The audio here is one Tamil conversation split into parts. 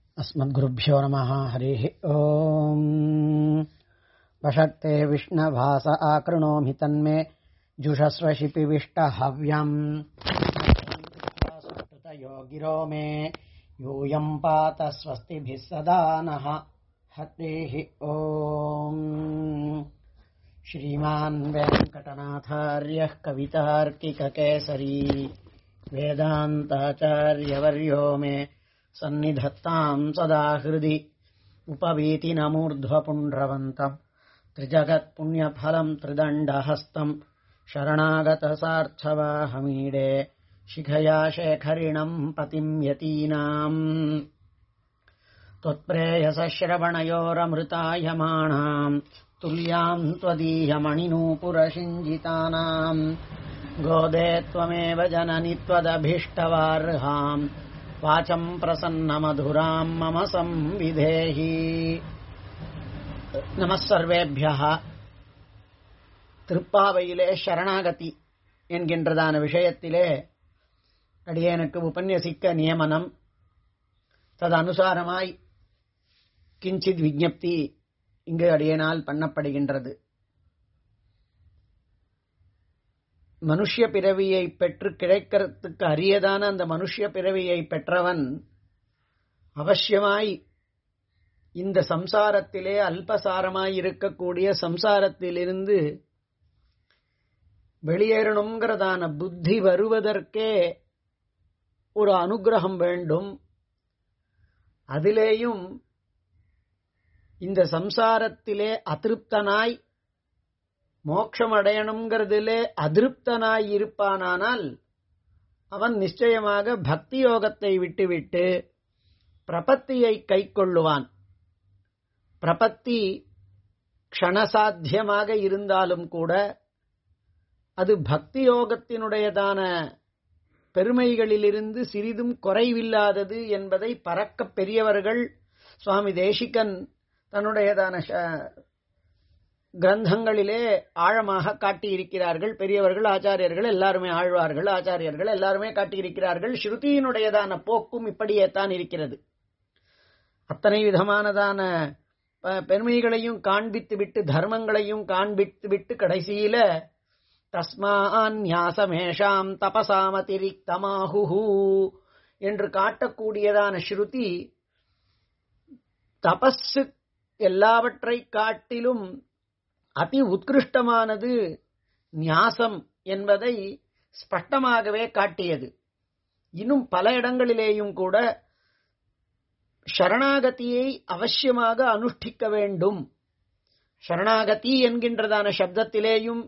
अस्मद्गुरुभ्यो नमः हरिः ओम् वषक्ते विष्णभास आकृणोमि तन्मे जुषस्वशिपिविष्टहव्यम् सुकृतयो गिरो मे यूयम् पात स्वस्तिभिः सदा नः हरिः ओम् श्रीमान् वेङ्कटनाथार्यः कवितार्किककेसरी वेदान्ताचार्यवर्यो मे सन्निधत्ताम् सदा हृदि उपवीतिनमूर्ध्वपुण्ड्रवन्तम् त्रिजगत्पुण्यफलम् त्रिदण्डहस्तम् शरणागतसार्थवाहमीडे शिखया शेखरिणम् पतिम् यतीनाम् त्वत्प्रेयसश्रवणयोरमृतायमाणाम् तुल्याम् त्वदीयमणिनूपुरशिञ्जितानाम् गोदे त्वमेव जननि त्वदभीष्टवार्हाम् वाचम् प्रसन्नमधुराम् मम संविधेहि நம சர்வேபியா திருப்பாவையிலே சரணாகதி என்கின்றதான விஷயத்திலே அடியேனுக்கு உபன்யசிக்க நியமனம் ததனுசாரமாய் கிஞ்சித் விஜப்தி இங்கு அடியேனால் பண்ணப்படுகின்றது மனுஷ்ய பிறவியை பெற்று கிடைக்கிறதுக்கு அரியதான அந்த மனுஷ்ய பிறவியை பெற்றவன் அவசியமாய் இந்த சம்சாரத்திலே அல்பசாரமாய் இருக்கக்கூடிய சம்சாரத்திலிருந்து வெளியேறணுங்கிறதான புத்தி வருவதற்கே ஒரு அனுகிரகம் வேண்டும் அதிலேயும் இந்த சம்சாரத்திலே அதிருப்தனாய் மோட்சம் அடையணுங்கிறதிலே அதிருப்தனாய் இருப்பானானால் அவன் நிச்சயமாக பக்தி யோகத்தை விட்டுவிட்டு பிரபத்தியை கை கொள்ளுவான் பிரபத்தி க்ஷணசாத்தியமாக இருந்தாலும் கூட அது பக்தி யோகத்தினுடையதான பெருமைகளிலிருந்து சிறிதும் குறைவில்லாதது என்பதை பறக்க பெரியவர்கள் சுவாமி தேசிகன் தன்னுடையதான கிரந்தங்களிலே ஆழமாக காட்டியிருக்கிறார்கள் பெரியவர்கள் ஆச்சாரியர்கள் எல்லாருமே ஆழ்வார்கள் ஆச்சாரியர்கள் எல்லாருமே காட்டியிருக்கிறார்கள் ஸ்ருதியினுடையதான போக்கும் இப்படியே தான் இருக்கிறது அத்தனை விதமானதான பெருமைகளையும் காண்பித்து விட்டு தர்மங்களையும் காண்பித்து விட்டு கடைசியில தஸ்மான்யாசமேஷாம் தபசாமதிரிக்தமாஹு என்று காட்டக்கூடியதான ஸ்ருதி தபஸு எல்லாவற்றை காட்டிலும் அதி உத்கிருஷ்டமானது நியாசம் என்பதை ஸ்பஷ்டமாகவே காட்டியது இன்னும் பல இடங்களிலேயும் கூட சரணாகதியை அவசியமாக அனுஷ்டிக்க வேண்டும் சரணாகதி என்கின்றதான சப்தத்திலேயும்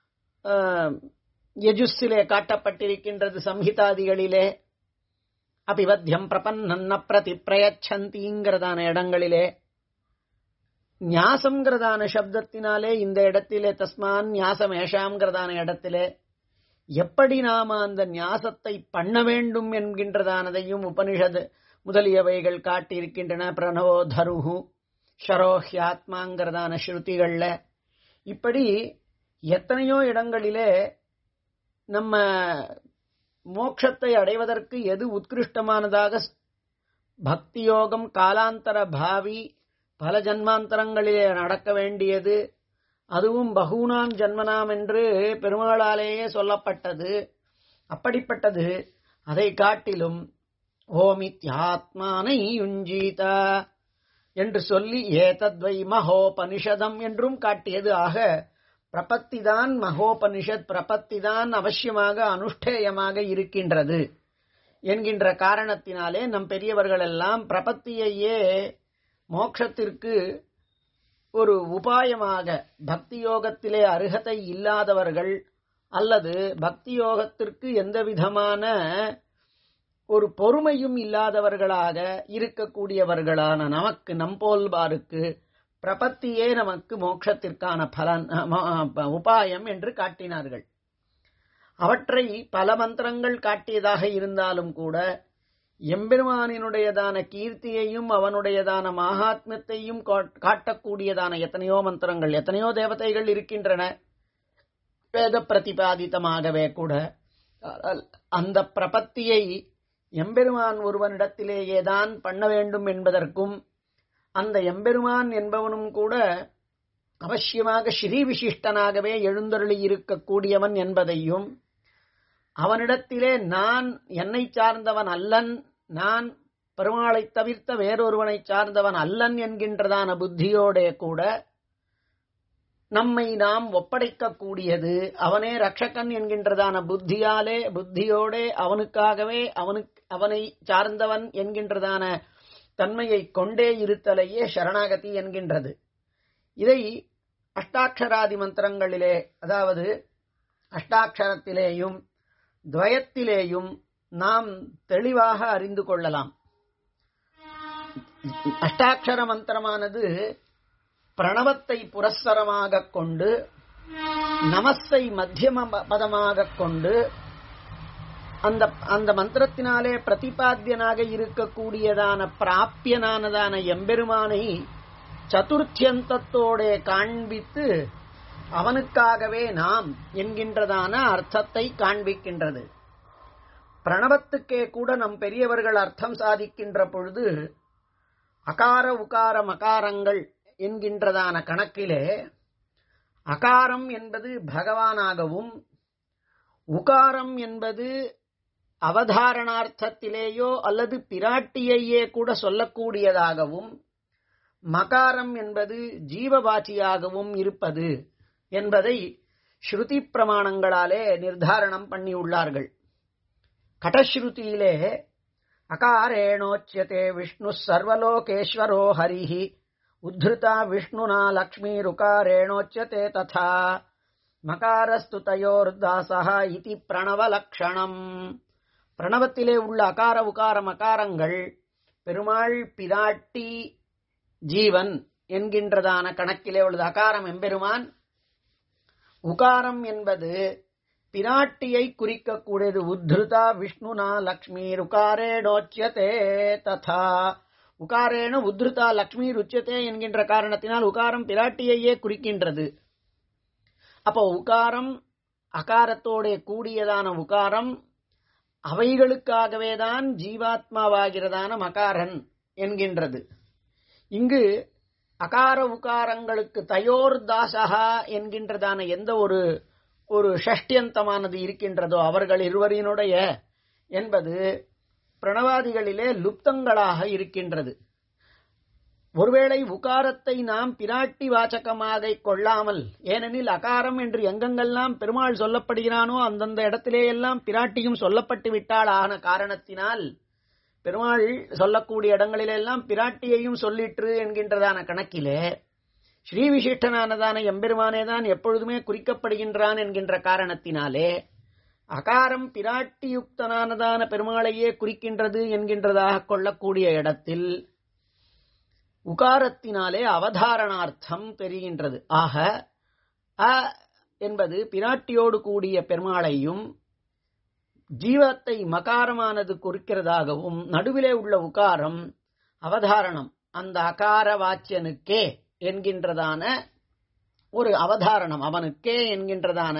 யஜுஸிலே காட்டப்பட்டிருக்கின்றது சம்ஹிதாதிகளிலே அபிவத்தியம் பிரபன்னன்ன பிரதி பிரயச்சந்திங்கிறதான இடங்களிலே நியாசம்ங்கிறதான சப்தத்தினாலே இந்த இடத்திலே தஸ்மான் நியாசம் ஏஷாம்ங்கிறதான இடத்திலே எப்படி நாம அந்த நியாசத்தை பண்ண வேண்டும் என்கின்றதானதையும் உபனிஷத் முதலியவைகள் காட்டியிருக்கின்றன பிரணவோ தருஹு ஷரோஹ்யாத்மாங்கிறதான ஸ்ருதிகள்ல இப்படி எத்தனையோ இடங்களிலே நம்ம மோட்சத்தை அடைவதற்கு எது உத்கிருஷ்டமானதாக பக்தி யோகம் காலாந்தர பாவி பல ஜன்மாந்தரங்களிலே நடக்க வேண்டியது அதுவும் பகூனாம் ஜன்மனாம் என்று பெருமாளாலேயே சொல்லப்பட்டது அப்படிப்பட்டது அதை காட்டிலும் ஓமித்யாத்மானை யுஞ்சீதா என்று சொல்லி ஏதத்வை மகோபனிஷதம் என்றும் காட்டியது ஆக பிரபத்திதான் மகோபனிஷத் பிரபத்திதான் அவசியமாக அனுஷ்டேயமாக இருக்கின்றது என்கின்ற காரணத்தினாலே நம் பெரியவர்கள் எல்லாம் பிரபத்தியையே மோட்சத்திற்கு ஒரு உபாயமாக பக்தி யோகத்திலே அருகதை இல்லாதவர்கள் அல்லது பக்தி யோகத்திற்கு எந்த விதமான ஒரு பொறுமையும் இல்லாதவர்களாக இருக்கக்கூடியவர்களான நமக்கு நம்போல்பாருக்கு பிரபத்தியே நமக்கு மோட்சத்திற்கான பலன் உபாயம் என்று காட்டினார்கள் அவற்றை பல மந்திரங்கள் காட்டியதாக இருந்தாலும் கூட எம்பெருமானினுடையதான கீர்த்தியையும் அவனுடையதான மகாத்மியத்தையும் காட்டக்கூடியதான எத்தனையோ மந்திரங்கள் எத்தனையோ தேவதைகள் இருக்கின்றன வேத பிரதிபாதித்தமாகவே கூட அந்த பிரபத்தியை எம்பெருமான் ஒருவனிடத்திலேயேதான் பண்ண வேண்டும் என்பதற்கும் அந்த எம்பெருமான் என்பவனும் கூட அவசியமாக ஸ்ரீ விசிஷ்டனாகவே எழுந்தருளி இருக்கக்கூடியவன் என்பதையும் அவனிடத்திலே நான் என்னை சார்ந்தவன் அல்லன் நான் பெருமாளை தவிர்த்த வேறொருவனை சார்ந்தவன் அல்லன் என்கின்றதான புத்தியோடே கூட நம்மை நாம் ஒப்படைக்கக்கூடியது அவனே ரட்சகன் என்கின்றதான புத்தியாலே புத்தியோடே அவனுக்காகவே அவனுக்கு அவனை சார்ந்தவன் என்கின்றதான தன்மையை கொண்டே இருத்தலையே சரணாகதி என்கின்றது இதை அஷ்டாட்சராதி மந்திரங்களிலே அதாவது அஷ்டாட்சரத்திலேயும் துவயத்திலேயும் நாம் தெளிவாக அறிந்து கொள்ளலாம் அஷ்டாட்சர மந்திரமானது பிரணவத்தை புரஸ்தரமாக கொண்டு நமஸை மத்தியம பதமாக கொண்டு அந்த அந்த மந்திரத்தினாலே பிரதிபாத்தியனாக இருக்கக்கூடியதான பிராப்பியனானதான எம்பெருமானை சதுர்த்தியந்தத்தோட காண்பித்து அவனுக்காகவே நாம் என்கின்றதான அர்த்தத்தை காண்பிக்கின்றது பிரணவத்துக்கே கூட நம் பெரியவர்கள் அர்த்தம் சாதிக்கின்ற பொழுது அகார உகார மகாரங்கள் என்கின்றதான கணக்கிலே அகாரம் என்பது பகவானாகவும் உகாரம் என்பது அவதாரணார்த்தத்திலேயோ அல்லது பிராட்டியையே கூட சொல்லக்கூடியதாகவும் மகாரம் என்பது ஜீவபாச்சியாகவும் இருப்பது என்பதை ஸ்ருதி பிரமாணங்களாலே நிர்தாரணம் பண்ணியுள்ளார்கள் கடஸ்ருதியிலே அகாரேணோச்சியதே விஷ்ணு சர்வலோகேஸ்வரோ ஹரிஹி உத்ருதா விஷ்ணுனா லக்ஷ்மீருகாரேணோச்சியதே ததா மகாரஸ்து தயோர்தாசः இதி பிரணவலக்ஷணம் பிரணவத்திலே உள்ள அகார உகார மகாரங்கள் பெருமாள் பிராட்டி ஜீவன் என்கின்றதான கணக்கிலே உள்ளது அகாரம் எம்பெருமான் உகாரம் என்பது பிராட்டியை குறிக்கக்கூடியது உத்ருதா விஷ்ணுனா லக்ஷ்மி உகாரேடோச்சியதே ததா உகாரேன உத்ருதா லக்ஷ்மி ருச்சியதே என்கின்ற காரணத்தினால் உகாரம் பிராட்டியையே குறிக்கின்றது அப்போ உகாரம் அகாரத்தோட கூடியதான உகாரம் அவைகளுக்காகவேதான் ஜீவாத்மாவாகிறதான மகாரன் என்கின்றது இங்கு அகார உகாரங்களுக்கு தயோர் தாசகா என்கின்றதான எந்த ஒரு ஒரு ஷஷ்டியந்தமானது இருக்கின்றதோ அவர்கள் இருவரினுடைய என்பது பிரணவாதிகளிலே லுப்தங்களாக இருக்கின்றது ஒருவேளை உகாரத்தை நாம் பிராட்டி வாச்சகமாக கொள்ளாமல் ஏனெனில் அகாரம் என்று எங்கெங்கெல்லாம் பெருமாள் சொல்லப்படுகிறானோ அந்தந்த இடத்திலேயெல்லாம் பிராட்டியும் சொல்லப்பட்டு விட்டாள் ஆன காரணத்தினால் பெருமாள் சொல்லக்கூடிய இடங்களிலெல்லாம் பிராட்டியையும் சொல்லிற்று என்கின்றதான கணக்கிலே ஸ்ரீ விசிஷ்டனானதான எம்பெருமானே தான் எப்பொழுதுமே குறிக்கப்படுகின்றான் என்கின்ற காரணத்தினாலே அகாரம் பிராட்டியுக்தனானதான பெருமாளையே குறிக்கின்றது என்கின்றதாக கொள்ளக்கூடிய இடத்தில் உகாரத்தினாலே அவதாரணார்த்தம் தெரிகின்றது ஆக அ என்பது பிராட்டியோடு கூடிய பெருமாளையும் ஜீவத்தை மகாரமானது குறிக்கிறதாகவும் நடுவிலே உள்ள உகாரம் அவதாரணம் அந்த அகார வாச்சியனுக்கே என்கின்றதான ஒரு அவதாரணம் அவனுக்கே என்கின்றதான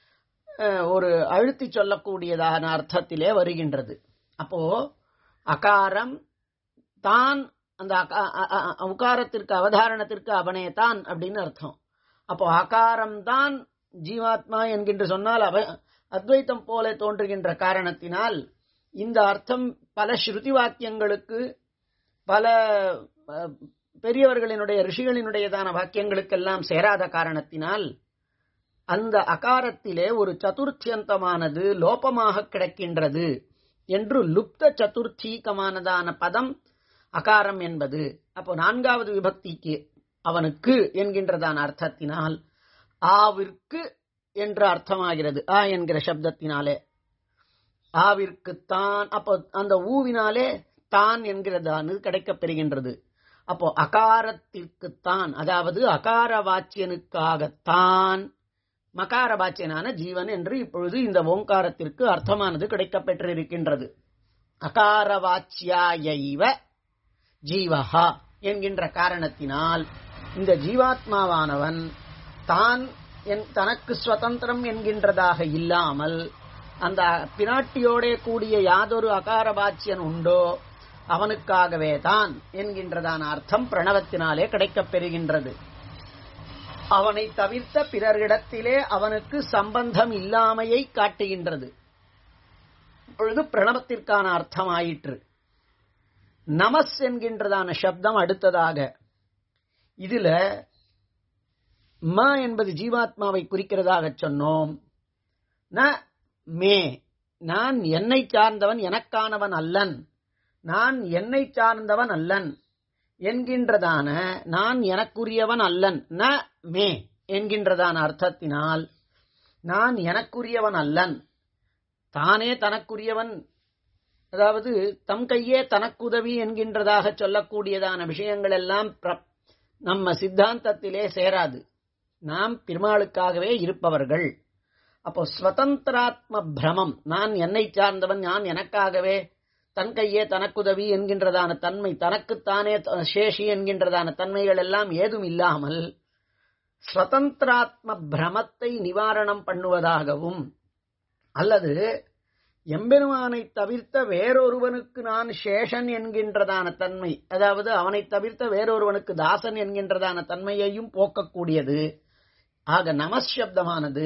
ஒரு அழுத்தி சொல்லக்கூடியதான அர்த்தத்திலே வருகின்றது அப்போ அகாரம் தான் அந்த உகாரத்திற்கு அவதாரணத்திற்கு அவனே தான் அப்படின்னு அர்த்தம் அப்போ அகாரம் தான் ஜீவாத்மா என்கின்ற சொன்னால் அவ அத்வைத்தம் போல தோன்றுகின்ற காரணத்தினால் இந்த அர்த்தம் பல ஸ்ருதி வாக்கியங்களுக்கு பல பெரியவர்களினுடைய ரிஷிகளினுடையதான வாக்கியங்களுக்கெல்லாம் சேராத காரணத்தினால் அந்த அகாரத்திலே ஒரு சதுர்த்தியந்தமானது லோபமாக கிடக்கின்றது என்று லுப்த சதுர்த்தீகமானதான பதம் அகாரம் என்பது அப்போ நான்காவது விபக்திக்கு அவனுக்கு என்கின்றதான அர்த்தத்தினால் ஆவிற்கு என்று அர்த்தமாகிறது ஆ என்கிற சப்தத்தினாலே ஆவிற்கு தான் அப்போ அந்த ஊவினாலே தான் என்கிறதானது கிடைக்கப் பெறுகின்றது அப்போ அகாரத்திற்குத்தான் அதாவது அகார வாச்சியனுக்காகத்தான் மகார வாச்சியனான ஜீவன் என்று இப்பொழுது இந்த ஓங்காரத்திற்கு அர்த்தமானது கிடைக்கப் பெற்றிருக்கின்றது அகார வாச்சியாயைவ ஜீவஹா என்கின்ற காரணத்தினால் இந்த ஜீவாத்மாவானவன் தான் தனக்கு சுதந்திரம் என்கின்றதாக இல்லாமல் அந்த பிராட்டியோடே கூடிய யாதொரு அகாரபாச்சியன் உண்டோ அவனுக்காகவே தான் என்கின்றதான அர்த்தம் பிரணவத்தினாலே கிடைக்கப் பெறுகின்றது அவனை தவிர்த்த பிறரிடத்திலே அவனுக்கு சம்பந்தம் இல்லாமையை காட்டுகின்றது இப்பொழுது பிரணவத்திற்கான அர்த்தம் ஆயிற்று நமஸ் என்கின்றதான சப்தம் அடுத்ததாக இதுல ம என்பது ஜீவாத்மாவை குறிக்கிறதாக சொன்னோம் ந மே நான் என்னை சார்ந்தவன் எனக்கானவன் அல்லன் நான் என்னை சார்ந்தவன் அல்லன் என்கின்றதான நான் எனக்குரியவன் அல்லன் ந மே என்கின்றதான அர்த்தத்தினால் நான் எனக்குரியவன் அல்லன் தானே தனக்குரியவன் அதாவது தம் கையே தனக்குதவி என்கின்றதாக சொல்லக்கூடியதான விஷயங்கள் எல்லாம் நம்ம சித்தாந்தத்திலே சேராது நாம் பெருமாளுக்காகவே இருப்பவர்கள் அப்போ ஸ்வதந்திராத்ம பிரமம் நான் என்னை சார்ந்தவன் நான் எனக்காகவே தன் கையே தனக்குதவி என்கின்றதான தன்மை தனக்குத்தானே சேஷி என்கின்றதான தன்மைகள் எல்லாம் ஏதும் இல்லாமல் ஸ்வதந்திராத்ம பிரமத்தை நிவாரணம் பண்ணுவதாகவும் அல்லது எம்பெருமானை தவிர்த்த வேறொருவனுக்கு நான் சேஷன் என்கின்றதான தன்மை அதாவது அவனை தவிர்த்த வேறொருவனுக்கு தாசன் என்கின்றதான தன்மையையும் போக்கக்கூடியது ஆக நமசப்தமானது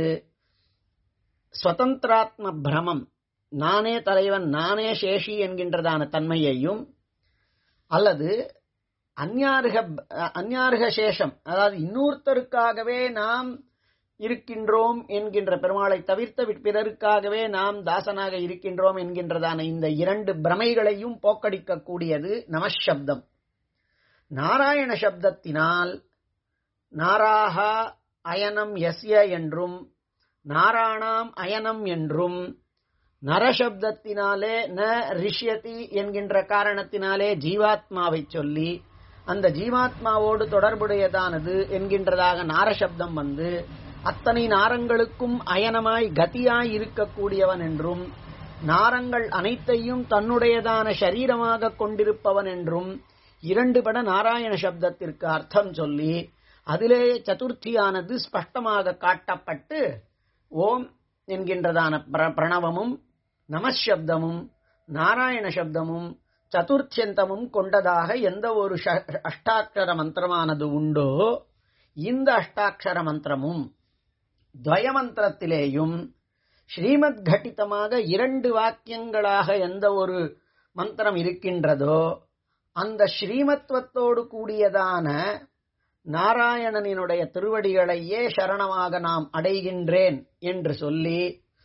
ஸ்வதந்திராத்ம பிரமம் நானே தலைவன் நானே சேஷி என்கின்றதான தன்மையையும் அல்லது அந்யாருக அந்யாருக சேஷம் அதாவது இன்னொருத்தருக்காகவே நாம் இருக்கின்றோம் என்கின்ற பெருமாளை தவிர்த்த பிறருக்காகவே நாம் தாசனாக இருக்கின்றோம் என்கின்றதான இந்த இரண்டு பிரமைகளையும் போக்கடிக்கக்கூடியது நமசப்தம் நாராயண சப்தத்தினால் நாராகா அயனம் எஸ்ய என்றும் நாராணாம் அயனம் என்றும் நரசப்தத்தினாலே ந ரிஷ்யதி என்கின்ற காரணத்தினாலே ஜீவாத்மாவை சொல்லி அந்த ஜீவாத்மாவோடு தொடர்புடையதானது என்கின்றதாக நாரசப்தம் வந்து அத்தனை நாரங்களுக்கும் அயனமாய் கதியாய் இருக்கக்கூடியவன் என்றும் நாரங்கள் அனைத்தையும் தன்னுடையதான சரீரமாக கொண்டிருப்பவன் என்றும் இரண்டு பட நாராயண சப்தத்திற்கு அர்த்தம் சொல்லி அதிலே சதுர்த்தியானது ஸ்பஷ்டமாக காட்டப்பட்டு ஓம் என்கின்றதான பிரணவமும் நமசப்தமும் நாராயண சப்தமும் சதுர்த்தியந்தமும் கொண்டதாக எந்த ஒரு அஷ்டாட்சர மந்திரமானது உண்டோ இந்த அஷ்டாட்சர மந்திரமும் துவயமந்திரத்திலேயும் ஸ்ரீமத் கட்டிதமாக இரண்டு வாக்கியங்களாக எந்த ஒரு மந்திரம் இருக்கின்றதோ அந்த ஸ்ரீமத்வத்தோடு கூடியதான நாராயணனினுடைய திருவடிகளையே சரணமாக நாம் அடைகின்றேன் என்று சொல்லி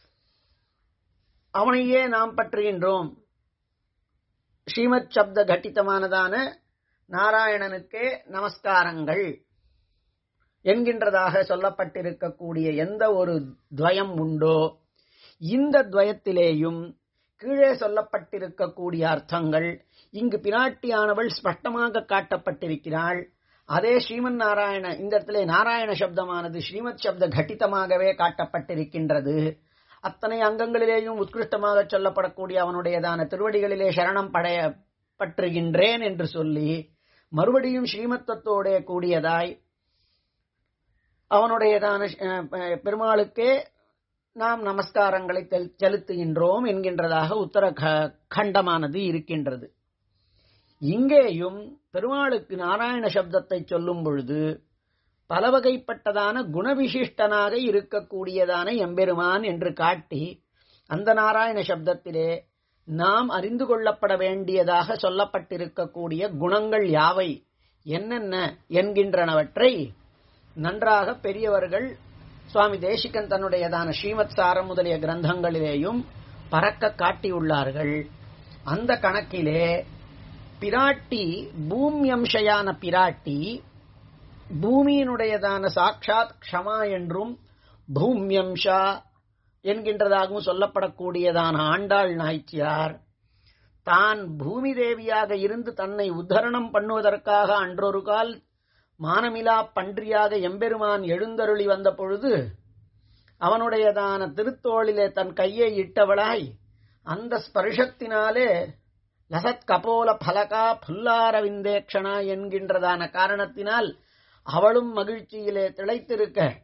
அவனையே நாம் பற்றுகின்றோம் ஸ்ரீமத் சப்த கட்டித்தமானதான நாராயணனுக்கே நமஸ்காரங்கள் என்கின்றதாக சொல்லப்பட்டிருக்கக்கூடிய எந்த ஒரு துவயம் உண்டோ இந்த துவயத்திலேயும் கீழே சொல்லப்பட்டிருக்கக்கூடிய அர்த்தங்கள் இங்கு பிராட்டியானவள் ஸ்பஷ்டமாக காட்டப்பட்டிருக்கிறாள் அதே ஸ்ரீமன் நாராயண இந்த இடத்திலே நாராயண சப்தமானது ஸ்ரீமத் சப்த கட்டிதமாகவே காட்டப்பட்டிருக்கின்றது அத்தனை அங்கங்களிலேயும் உத்கிருஷ்டமாக சொல்லப்படக்கூடிய அவனுடையதான திருவடிகளிலே சரணம் படைய பற்றுகின்றேன் என்று சொல்லி மறுபடியும் ஸ்ரீமத்தத்தோட கூடியதாய் அவனுடையதான பெருமாளுக்கே நாம் நமஸ்காரங்களை செலுத்துகின்றோம் என்கின்றதாக உத்தர கண்டமானது இருக்கின்றது இங்கேயும் பெருமாளுக்கு நாராயண சப்தத்தை சொல்லும் பொழுது பல வகைப்பட்டதான குணவிசிஷ்டனாக இருக்கக்கூடியதான எம்பெருமான் என்று காட்டி அந்த நாராயண சப்தத்திலே நாம் அறிந்து கொள்ளப்பட வேண்டியதாக சொல்லப்பட்டிருக்கக்கூடிய குணங்கள் யாவை என்னென்ன என்கின்றனவற்றை நன்றாக பெரியவர்கள் சுவாமி தேசிகன் தன்னுடையதான ஸ்ரீமத் சாரம் முதலிய கிரந்தங்களிலேயும் பறக்க காட்டியுள்ளார்கள் அந்த கணக்கிலே பிராட்டி பூமியம்சையான பிராட்டி பூமியினுடையதான சாட்சாத் க்ஷமா என்றும் பூமியம்சா என்கின்றதாகவும் சொல்லப்படக்கூடியதான ஆண்டாள் நாய்ச்சியார் தான் பூமி தேவியாக இருந்து தன்னை உத்தரணம் பண்ணுவதற்காக அன்றொரு கால் மானமிலா பன்றியாக எம்பெருமான் எழுந்தருளி வந்த பொழுது அவனுடையதான திருத்தோளிலே தன் கையை இட்டவளாய் அந்த ஸ்பர்ஷத்தினாலே லசத் கபோல பலகா புல்லாரவிந்தேக்ஷனா என்கின்றதான காரணத்தினால் அவளும் மகிழ்ச்சியிலே திளைத்திருக்க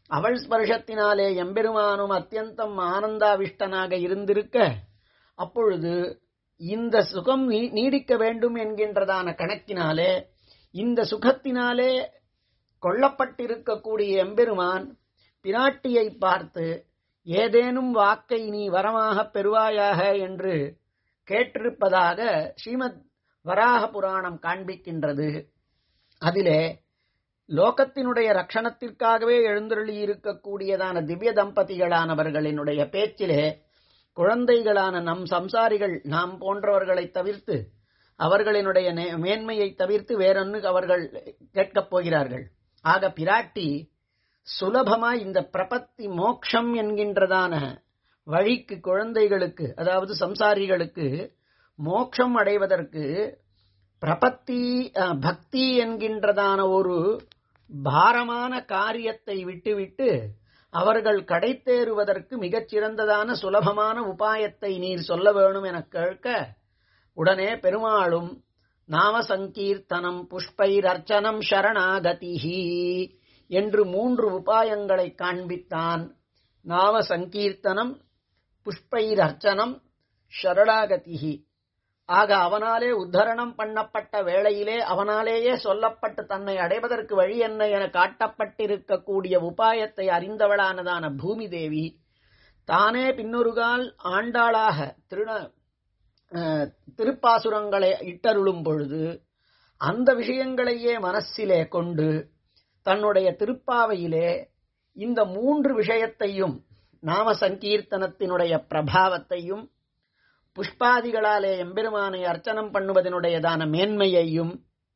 அவள் ஸ்பர்ஷத்தினாலே எம்பெருமானும் அத்தியந்தம் ஆனந்தாவிஷ்டனாக இருந்திருக்க அப்பொழுது இந்த சுகம் நீ- நீடிக்க வேண்டும் என்கின்றதான கணக்கினாலே இந்த சுகத்தினாலே கொல்லப்பட்டிருக்கக்கூடிய எம்பெருமான் பிராட்டியை பார்த்து ஏதேனும் வாக்கை நீ வரமாக பெறுவாயாக என்று கேட்டிருப்பதாக ஸ்ரீமத் வராக புராணம் காண்பிக்கின்றது அதிலே லோகத்தினுடைய ரட்சணத்திற்காகவே எழுந்தருளி இருக்கக்கூடியதான திவ்ய தம்பதிகளானவர்களினுடைய பேச்சிலே குழந்தைகளான நம் சம்சாரிகள் நாம் போன்றவர்களை தவிர்த்து அவர்களினுடைய நே- மேன்மையை தவிர்த்து வேறொன்னு அவர்கள் கேட்கப் போகிறார்கள் ஆக பிராட்டி சுலபமா இந்த பிரபத்தி மோக்ஷம் என்கின்றதான வழிக்கு குழந்தைகளுக்கு அதாவது சம்சாரிகளுக்கு மோட்சம் அடைவதற்கு பிரபத்தி அஹ், பக்தி என்கின்றதான ஒரு பாரமான காரியத்தை விட்டுவிட்டு அவர்கள் கடைத்தேறுவதற்கு மிகச் சிறந்ததான சுலபமான உபாயத்தை நீர் சொல்ல வேணும் என கேட்க உடனே பெருமாளும் நாம சங்கீர்த்தனம் புஷ்பைர் அர்ச்சனம் சரணாகதிஹி என்று மூன்று உபாயங்களை காண்பித்தான் நாம சங்கீர்த்தனம் புஷ்பைர் அர்ச்சனம் சரணாகதிஹி ஆக அவனாலே உத்தரணம் பண்ணப்பட்ட வேளையிலே அவனாலேயே சொல்லப்பட்டு தன்னை அடைவதற்கு வழி என்ன என காட்டப்பட்டிருக்கக்கூடிய உபாயத்தை அறிந்தவளானதான பூமி தேவி தானே பின்னொருகால் ஆண்டாளாக திருண அஹ், திருப்பாசுரங்களை இட்டருளும் பொழுது அந்த விஷயங்களையே மனசிலே கொண்டு தன்னுடைய திருப்பாவையிலே இந்த மூன்று விஷயத்தையும் நாம சங்கீர்த்தனத்தினுடைய பிரபாவத்தையும் புஷ்பாதிகளாலே எம்பெருமானை அர்ச்சனம் பண்ணுவதனுடையதான மேன்மையையும்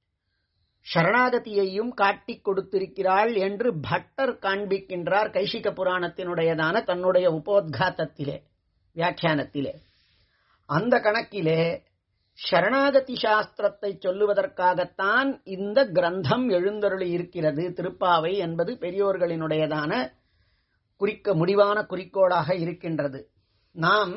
சரணாகதியையும் காட்டிக் கொடுத்திருக்கிறாள் என்று பட்டர் காண்பிக்கின்றார் கைசிக புராணத்தினுடையதான தன்னுடைய உபோத்காத்தத்திலே வியாக்கியானத்திலே அந்த கணக்கிலே சரணாகதி சாஸ்திரத்தை சொல்லுவதற்காகத்தான் இந்த கிரந்தம் எழுந்தருளி இருக்கிறது திருப்பாவை என்பது பெரியோர்களினுடையதான குறிக்க முடிவான குறிக்கோளாக இருக்கின்றது நாம்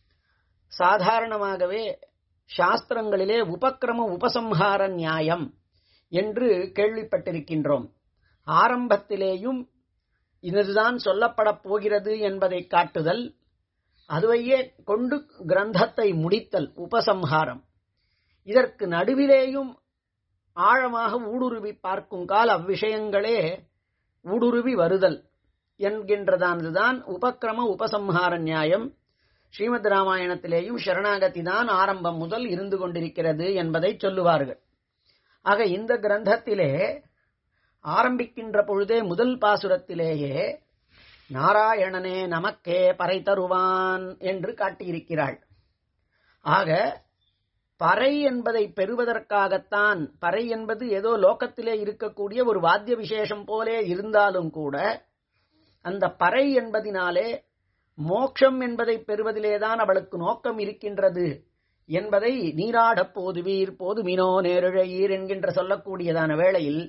சாதாரணமாகவே சாஸ்திரங்களிலே உபக்கிரம உபசம்ஹார நியாயம் என்று கேள்விப்பட்டிருக்கின்றோம் ஆரம்பத்திலேயும் இதுதான் சொல்லப்படப் போகிறது என்பதை காட்டுதல் அதுவையே கொண்டு கிரந்தத்தை முடித்தல் உபசம்ஹாரம் இதற்கு நடுவிலேயும் ஆழமாக ஊடுருவி பார்க்கும் கால் அவ்விஷயங்களே ஊடுருவி வருதல் என்கின்றதானதுதான் உபக்கிரம உபசம்ஹார நியாயம் ஸ்ரீமத் ராமாயணத்திலேயும் சரணாகதி தான் ஆரம்பம் முதல் இருந்து கொண்டிருக்கிறது என்பதை சொல்லுவார்கள் ஆக இந்த கிரந்தத்திலே ஆரம்பிக்கின்ற பொழுதே முதல் பாசுரத்திலேயே நாராயணனே நமக்கே பறை தருவான் என்று காட்டியிருக்கிறாள் ஆக பறை என்பதை பெறுவதற்காகத்தான் பறை என்பது ஏதோ லோகத்திலே இருக்கக்கூடிய ஒரு வாத்திய விசேஷம் போலே இருந்தாலும் கூட அந்த பறை என்பதினாலே மோட்சம் என்பதை பெறுவதிலேதான் அவளுக்கு நோக்கம் இருக்கின்றது என்பதை நீராடப் போதுவீர் போதுமினோ நேரிழையீர் என்கின்ற சொல்லக்கூடியதான வேளையில்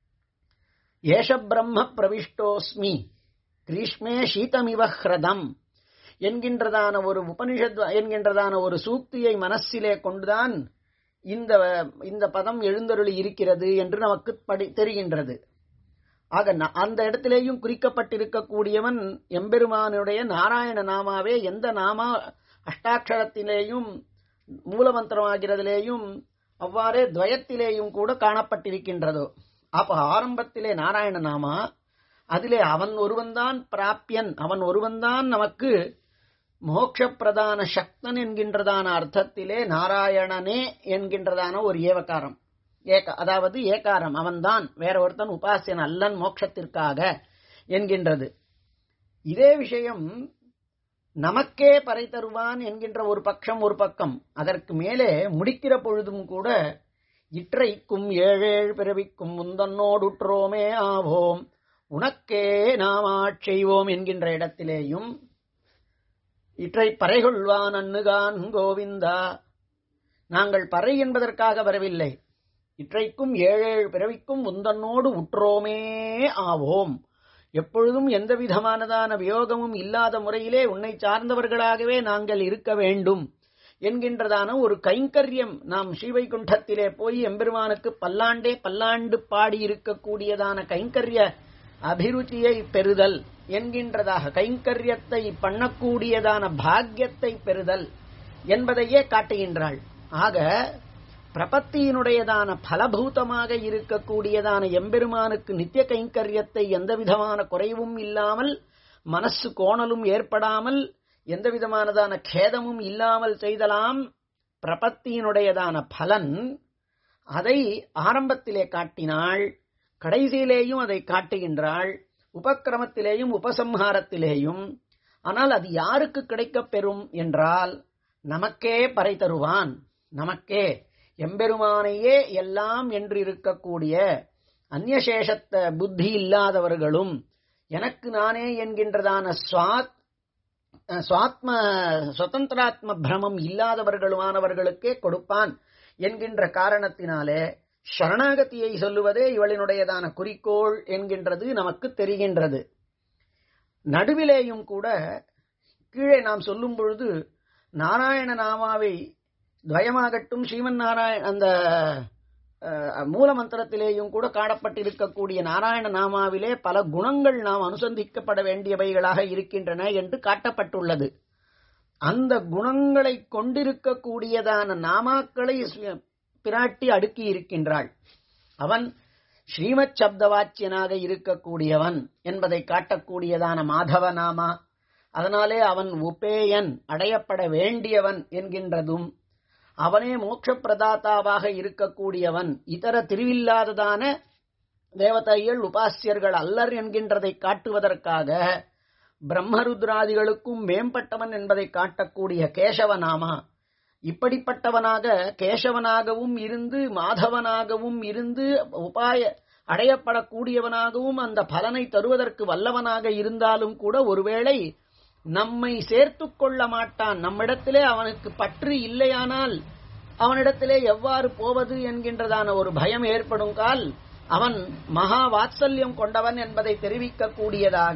ஏஷ பிரம்ம பிரவிஷ்டோஸ்மி கிரீஷ்மே சீதமிவ ஹ்ரதம் என்கின்றதான ஒரு உபனிஷத் என்கின்றதான ஒரு சூக்தியை மனசிலே கொண்டுதான் இந்த இந்த பதம் எழுந்தருளி இருக்கிறது என்று நமக்கு படி தெரிகின்றது ஆக ந- அந்த இடத்திலேயும் குறிக்கப்பட்டிருக்கக்கூடியவன் எம்பெருமானுடைய நாராயண நாமாவே எந்த நாமா அஷ்டாட்சரத்திலேயும் மூலமந்திரமாகிறதிலேயும் அவ்வாறே துவயத்திலேயும் கூட காணப்பட்டிருக்கின்றதோ அப்ப ஆரம்பத்திலே நாராயண நாமா அதிலே அவன் ஒருவன்தான் பிராப்பியன் அவன் ஒருவன்தான் நமக்கு மோட்சப்பிரதான சக்தன் என்கின்றதான அர்த்தத்திலே நாராயணனே என்கின்றதான ஒரு ஏவகாரம் ஏக அதாவது ஏகாரம் அவன்தான் வேற ஒருத்தன் உபாசியன் அல்லன் மோட்சத்திற்காக என்கின்றது இதே விஷயம் நமக்கே பறை தருவான் என்கின்ற ஒரு பட்சம் ஒரு பக்கம் அதற்கு மேலே முடிக்கிற பொழுதும் கூட இற்றைக்கும் ஏழேழ் பிறவிக்கும் முந்தன்னோடுற்றோமே ஆவோம் உனக்கே நாம் ஆட்செய்வோம் என்கின்ற இடத்திலேயும் இற்றை பறைகொள்வான் அன்னுகான் கோவிந்தா நாங்கள் பறை என்பதற்காக வரவில்லை இற்றைக்கும் ஏழேழு பிறவிக்கும் உந்தன்னோடு உற்றோமே ஆவோம் எப்பொழுதும் எந்த விதமானதான வியோகமும் இல்லாத முறையிலே உன்னை சார்ந்தவர்களாகவே நாங்கள் இருக்க வேண்டும் என்கின்றதான ஒரு கைங்கரியம் நாம் ஸ்ரீவைகுண்டத்திலே போய் எம்பெருமானுக்கு பல்லாண்டே பல்லாண்டு பாடி இருக்கக்கூடியதான கைங்கரிய அபிருச்சியை பெறுதல் என்கின்றதாக கைங்கரியத்தை பண்ணக்கூடியதான பாக்கியத்தை பெறுதல் என்பதையே காட்டுகின்றாள் ஆக பிரபத்தியினுடையதான பலபூதமாக இருக்கக்கூடியதான எம்பெருமானுக்கு நித்திய கைங்கரியத்தை எந்த விதமான குறைவும் இல்லாமல் மனசு கோணலும் ஏற்படாமல் எந்த விதமானதான கேதமும் இல்லாமல் செய்தலாம் பிரபத்தியினுடையதான பலன் அதை ஆரம்பத்திலே காட்டினாள் கடைசியிலேயும் அதை காட்டுகின்றாள் உபக்கிரமத்திலேயும் உபசம்ஹாரத்திலேயும் ஆனால் அது யாருக்கு கிடைக்கப் பெறும் என்றால் நமக்கே பறை தருவான் நமக்கே எம்பெருமானையே எல்லாம் என்று இருக்கக்கூடிய அந்நியசேஷத்த புத்தி இல்லாதவர்களும் எனக்கு நானே என்கின்றதான சுவாத் சுவாத்ம சுதந்திராத்ம பிரமம் இல்லாதவர்களுமானவர்களுக்கே கொடுப்பான் என்கின்ற காரணத்தினாலே சரணாகதியை சொல்லுவதே இவளினுடையதான குறிக்கோள் என்கின்றது நமக்கு தெரிகின்றது நடுவிலேயும் கூட கீழே நாம் சொல்லும் பொழுது நாராயண நாமாவை துவயமாகட்டும் ஸ்ரீமன் நாராயண அந்த மூல மந்திரத்திலேயும் கூட காணப்பட்டிருக்கக்கூடிய நாராயண நாமாவிலே பல குணங்கள் நாம் அனுசந்திக்கப்பட வேண்டியவைகளாக இருக்கின்றன என்று காட்டப்பட்டுள்ளது அந்த குணங்களை கொண்டிருக்கக்கூடியதான நாமாக்களை பிராட்டி அடுக்கி இருக்கின்றாள் அவன் ஸ்ரீமத் சப்தவாச்சியனாக இருக்கக்கூடியவன் என்பதை காட்டக்கூடியதான மாதவ நாமா அதனாலே அவன் உபேயன் அடையப்பட வேண்டியவன் என்கின்றதும் அவனே மோட்ச பிரதாத்தாவாக இருக்கக்கூடியவன் இதர திருவில்லாததான தேவதைகள் உபாசியர்கள் அல்லர் என்கின்றதை காட்டுவதற்காக பிரம்மருத்ராதிகளுக்கும் மேம்பட்டவன் என்பதை காட்டக்கூடிய கேசவநாமா இப்படிப்பட்டவனாக கேசவனாகவும் இருந்து மாதவனாகவும் இருந்து உபாய அடையப்படக்கூடியவனாகவும் அந்த பலனை தருவதற்கு வல்லவனாக இருந்தாலும் கூட ஒருவேளை நம்மை சேர்த்து கொள்ள மாட்டான் நம்மிடத்திலே அவனுக்கு பற்று இல்லையானால் அவனிடத்திலே எவ்வாறு போவது என்கின்றதான ஒரு பயம் ஏற்படும் கால் அவன் மகா வாத்சல்யம் கொண்டவன் என்பதை தெரிவிக்கக்கூடியதாக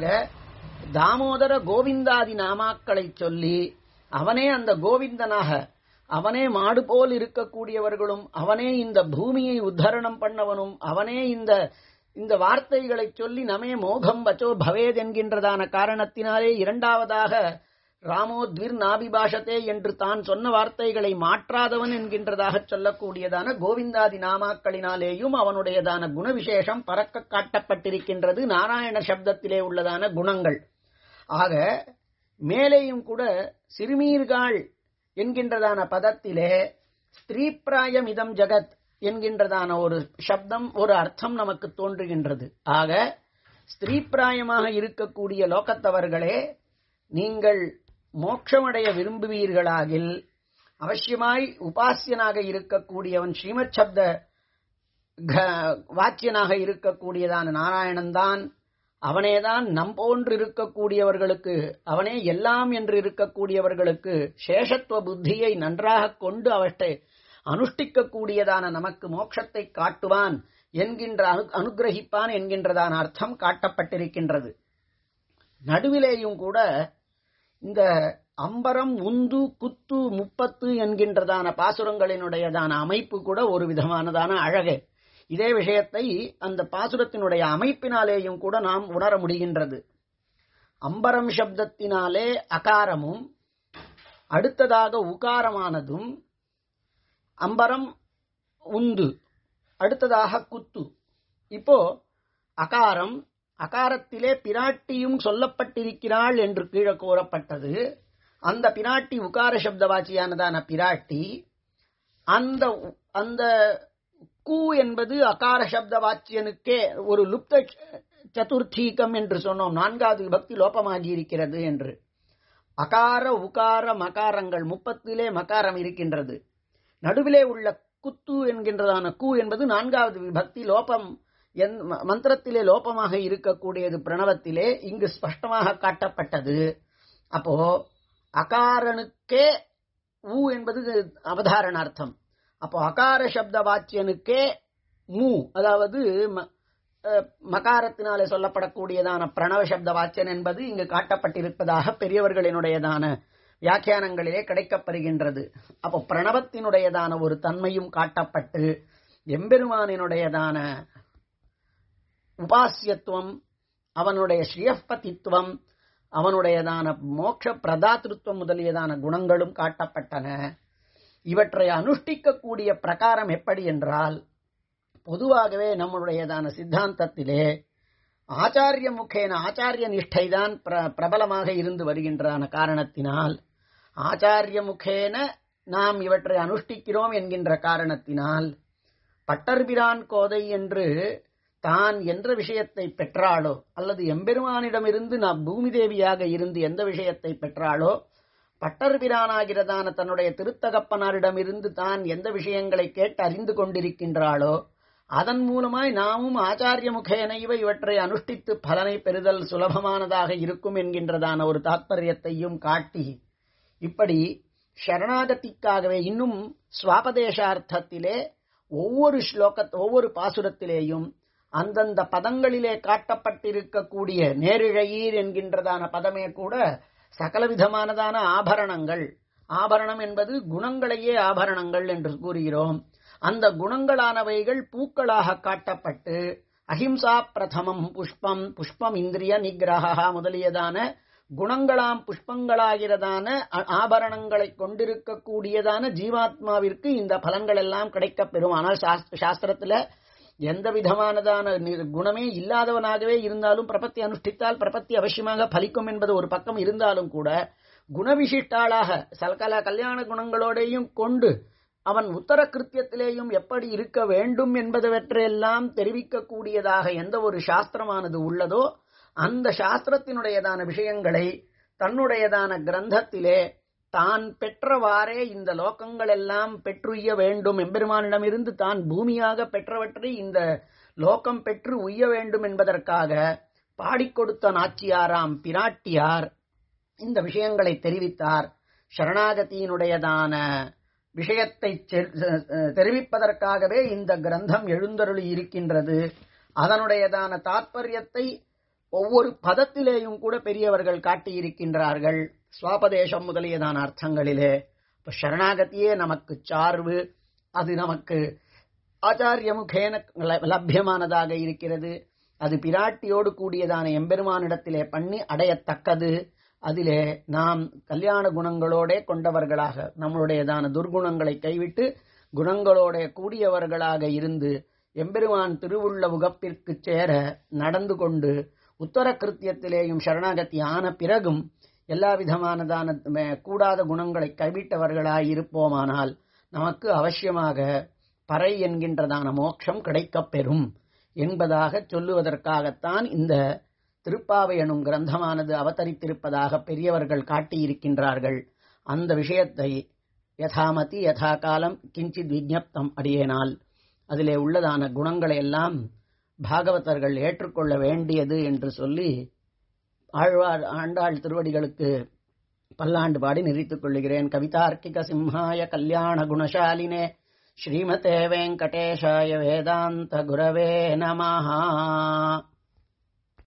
தாமோதர கோவிந்தாதி நாமாக்களை சொல்லி அவனே அந்த கோவிந்தனாக அவனே மாடு போல் இருக்கக்கூடியவர்களும் அவனே இந்த பூமியை உத்தரணம் பண்ணவனும் அவனே இந்த இந்த வார்த்தைகளை சொல்லி நமே மோகம் வச்சோ பவேத் என்கின்றதான காரணத்தினாலே இரண்டாவதாக ராமோத்விர் நாபிபாஷத்தே என்று தான் சொன்ன வார்த்தைகளை மாற்றாதவன் என்கின்றதாக சொல்லக்கூடியதான கோவிந்தாதி நாமாக்களினாலேயும் அவனுடையதான குணவிசேஷம் பறக்க காட்டப்பட்டிருக்கின்றது நாராயண சப்தத்திலே உள்ளதான குணங்கள் ஆக மேலேயும் கூட சிறுமீர்காள் என்கின்றதான பதத்திலே ஸ்திரீப்பிராயம் இதம் ஜகத் என்கின்றதான ஒரு சப்தம் ஒரு அர்த்தம் நமக்கு தோன்றுகின்றது ஆக ஸ்திரீப்பிராயமாக இருக்கக்கூடிய லோகத்தவர்களே நீங்கள் மோட்சமடைய விரும்புவீர்களாகில் அவசியமாய் உபாசியனாக இருக்கக்கூடியவன் ஸ்ரீமத் சப்த வாக்கியனாக இருக்கக்கூடியதான நாராயணன் தான் அவனேதான் நம்போன்று இருக்கக்கூடியவர்களுக்கு அவனே எல்லாம் என்று இருக்கக்கூடியவர்களுக்கு சேஷத்துவ புத்தியை நன்றாக கொண்டு அவற்றை அனுஷ்டிக்கக்கூடியதான நமக்கு மோட்சத்தை காட்டுவான் என்கின்ற அனு அனுகிரகிப்பான் என்கின்றதான அர்த்தம் காட்டப்பட்டிருக்கின்றது நடுவிலேயும் கூட இந்த அம்பரம் உந்து குத்து முப்பத்து என்கின்றதான பாசுரங்களினுடையதான அமைப்பு கூட ஒரு விதமானதான அழகே இதே விஷயத்தை அந்த பாசுரத்தினுடைய அமைப்பினாலேயும் கூட நாம் உணர முடிகின்றது அம்பரம் சப்தத்தினாலே அகாரமும் அடுத்ததாக உகாரமானதும் அம்பரம் உந்து அடுத்ததாக குத்து இப்போ அகாரம் அகாரத்திலே பிராட்டியும் சொல்லப்பட்டிருக்கிறாள் என்று கீழே கூறப்பட்டது அந்த பிராட்டி உகார சப்தவாச்சியானதான பிராட்டி அந்த அந்த கு என்பது அகார சப்த வாச்சியனுக்கே ஒரு லுப்த சதுர்த்தீகம் என்று சொன்னோம் நான்காவது விபக்தி லோபமாகி இருக்கிறது என்று அகார உகார மகாரங்கள் முப்பத்திலே மகாரம் இருக்கின்றது நடுவிலே உள்ள குத்து என்கின்றதான கு என்பது நான்காவது விபக்தி லோபம் மந்திரத்திலே லோபமாக இருக்கக்கூடியது பிரணவத்திலே இங்கு ஸ்பஷ்டமாக காட்டப்பட்டது அப்போ அகாரனுக்கே ஊ என்பது அவதாரணார்த்தம் அப்போ அகார சப்த வாச்சியனுக்கே மூ அதாவது மகாரத்தினாலே சொல்லப்படக்கூடியதான பிரணவ சப்த வாச்சியன் என்பது இங்கு காட்டப்பட்டிருப்பதாக பெரியவர்களினுடையதான வியாக்கியானங்களிலே கிடைக்கப்பெறுகின்றது அப்போ பிரணவத்தினுடையதான ஒரு தன்மையும் காட்டப்பட்டு எம்பெருமானினுடையதான உபாசியத்துவம் அவனுடைய ஸ்ரீயப்பதித்துவம் அவனுடையதான மோட்ச பிரதாத்திருத்துவம் முதலியதான குணங்களும் காட்டப்பட்டன இவற்றை அனுஷ்டிக்கக்கூடிய பிரகாரம் எப்படி என்றால் பொதுவாகவே நம்முடையதான சித்தாந்தத்திலே ஆச்சாரிய முகேன ஆச்சாரிய நிஷ்டைதான் பிரபலமாக இருந்து வருகின்றான காரணத்தினால் ஆச்சாரிய முகேன நாம் இவற்றை அனுஷ்டிக்கிறோம் என்கின்ற காரணத்தினால் பட்டர்பிரான் கோதை என்று தான் என்ற விஷயத்தை பெற்றாளோ அல்லது எம்பெருமானிடமிருந்து நாம் பூமி தேவியாக இருந்து எந்த விஷயத்தை பெற்றாளோ பட்டர்பிரானாகிறதான தன்னுடைய திருத்தகப்பனாரிடமிருந்து தான் எந்த விஷயங்களை கேட்டு அறிந்து கொண்டிருக்கின்றாளோ அதன் மூலமாய் நாமும் ஆச்சாரிய முகேனைவ இவற்றை அனுஷ்டித்து பலனை பெறுதல் சுலபமானதாக இருக்கும் என்கின்றதான ஒரு தாத்பரியத்தையும் காட்டி இப்படி சரணாகதிக்காகவே இன்னும் சுவாபதேசார்த்தத்திலே ஒவ்வொரு ஸ்லோக ஒவ்வொரு பாசுரத்திலேயும் அந்தந்த பதங்களிலே காட்டப்பட்டிருக்கக்கூடிய நேரிழையீர் என்கின்றதான பதமே கூட சகலவிதமானதான ஆபரணங்கள் ஆபரணம் என்பது குணங்களையே ஆபரணங்கள் என்று கூறுகிறோம் அந்த குணங்களானவைகள் பூக்களாக காட்டப்பட்டு அஹிம்சா பிரதமம் புஷ்பம் புஷ்பம் இந்திரிய நிகிரகா முதலியதான குணங்களாம் புஷ்பங்களாகிறதான ஆபரணங்களை கொண்டிருக்கக்கூடியதான ஜீவாத்மாவிற்கு இந்த பலன்கள் எல்லாம் கிடைக்கப் பெறும் ஆனால் சாஸ்திரத்துல எந்த விதமானதான குணமே இல்லாதவனாகவே இருந்தாலும் பிரபத்தி அனுஷ்டித்தால் பிரபத்தி அவசியமாக பலிக்கும் என்பது ஒரு பக்கம் இருந்தாலும் கூட குணவிசிஷ்டாளாக சல்கல கல்யாண குணங்களோடையும் கொண்டு அவன் உத்தர கிருத்தியத்திலேயும் எப்படி இருக்க வேண்டும் என்பதவற்றையெல்லாம் தெரிவிக்கக்கூடியதாக எந்த ஒரு சாஸ்திரமானது உள்ளதோ அந்த சாஸ்திரத்தினுடையதான விஷயங்களை தன்னுடையதான கிரந்தத்திலே தான் பெற்றவாறே இந்த லோகங்கள் எல்லாம் பெற்றுய்ய வேண்டும் எம்பெருமானிடமிருந்து தான் பூமியாக பெற்றவற்றை இந்த லோகம் பெற்று உய்ய வேண்டும் என்பதற்காக பாடிக் கொடுத்த நாச்சியாராம் பிராட்டியார் இந்த விஷயங்களை தெரிவித்தார் சரணாகதியினுடையதான விஷயத்தை தெரிவிப்பதற்காகவே இந்த கிரந்தம் எழுந்தருளி இருக்கின்றது அதனுடையதான தாற்பயத்தை ஒவ்வொரு பதத்திலேயும் கூட பெரியவர்கள் காட்டியிருக்கின்றார்கள் சுவாபதேசம் முதலியதான அர்த்தங்களிலே இப்ப சரணாகதியே நமக்கு சார்பு அது நமக்கு ஆச்சாரிய முகேன லபியமானதாக இருக்கிறது அது பிராட்டியோடு கூடியதான எம்பெருமானிடத்திலே பண்ணி அடையத்தக்கது அதிலே நாம் கல்யாண குணங்களோட கொண்டவர்களாக நம்மளுடையதான துர்குணங்களை கைவிட்டு குணங்களோட கூடியவர்களாக இருந்து எம்பெருமான் திருவுள்ள உகப்பிற்கு சேர நடந்து கொண்டு உத்தர கிருத்தியத்திலேயும் சரணாகதி ஆன பிறகும் எல்லா விதமானதான கூடாத குணங்களை கைவிட்டவர்களாய் இருப்போமானால் நமக்கு அவசியமாக பறை என்கின்றதான மோட்சம் கிடைக்கப் பெறும் என்பதாக சொல்லுவதற்காகத்தான் இந்த திருப்பாவை எனும் கிரந்தமானது அவதரித்திருப்பதாக பெரியவர்கள் காட்டியிருக்கின்றார்கள் அந்த விஷயத்தை யதாமதி யதா காலம் கிஞ்சித் விஜப்தம் அடியேனால் அதிலே உள்ளதான குணங்களை எல்லாம் பாகவதர்கள் ஏற்றுக்கொள்ள வேண்டியது என்று சொல்லி ஆழ்வார் ஆண்டாள் திருவடிகளுக்கு பல்லாண்டு பாடி நிறுத்திக் கொள்ளுகிறேன் கவிதார்க்கிக சிம்ஹாய கல்யாண குணசாலினே ஸ்ரீமதே வெங்கடேஷாய வேதாந்த குரவே நமஹா